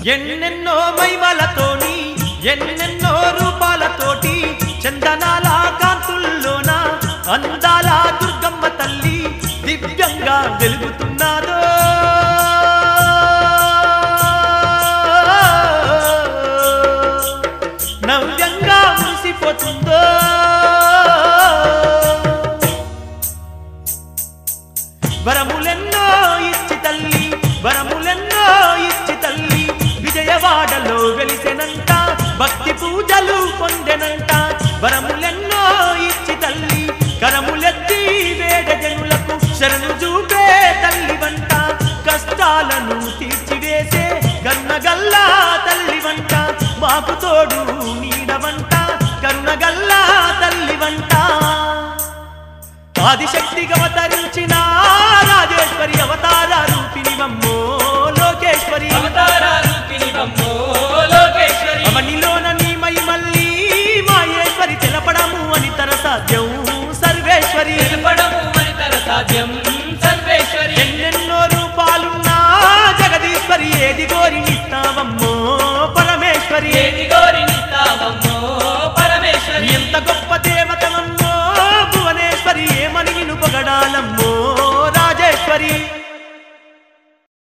ఎన్నెన్నో మైమలతోని ఎన్నెన్నో రూపాలతోటి చందనాల కాంతుల్లోన అందాల దుర్గమ్మ తల్లి దివ్యంగా వెలుగుతున్నాదో నవ్యంగా మురిసిపోతుందో వరములెన్నో ఇచ్చి తల్లి వరములెన్నో ఇచ్చి తల్లి విజయవాడలో వెలిసెనంట భక్తి పూజలు పొందెనంట వరములెన్నో ఇచ్చి తల్లి కరములెత్తి వేడ జనులకు శరణు చూపే తల్లి వంట కష్టాలను తీర్చివేసే గన్నగల్లా తల్లి వంట మాకు తోడు నీడవంట కరుణగల్లా తల్లి వంట ఆదిశక్తిగా అవతరించిన రాజేశ్వరి అవతార రూపిణి వమ్మో లోకేశ్వరి అవతార రూపిణి బమ్మో లోకేశ్వరి అవనిలోన నీ మళ్ళీ మాయేశ్వరి తెలపడము అని తన సాధ్యం సర్వేశ్వరి తెలుపడము మనితర సాధ్యం సర్వేశ్వరి ఎన్నెన్నో రూపాలున్నా జగదీశ్వరి ఏది గోరినిస్తావమ్మో పరమేశ్వరి ఏది గోరినిస్తావమ్మో పరమేశ్వరి ఎంత గొప్ప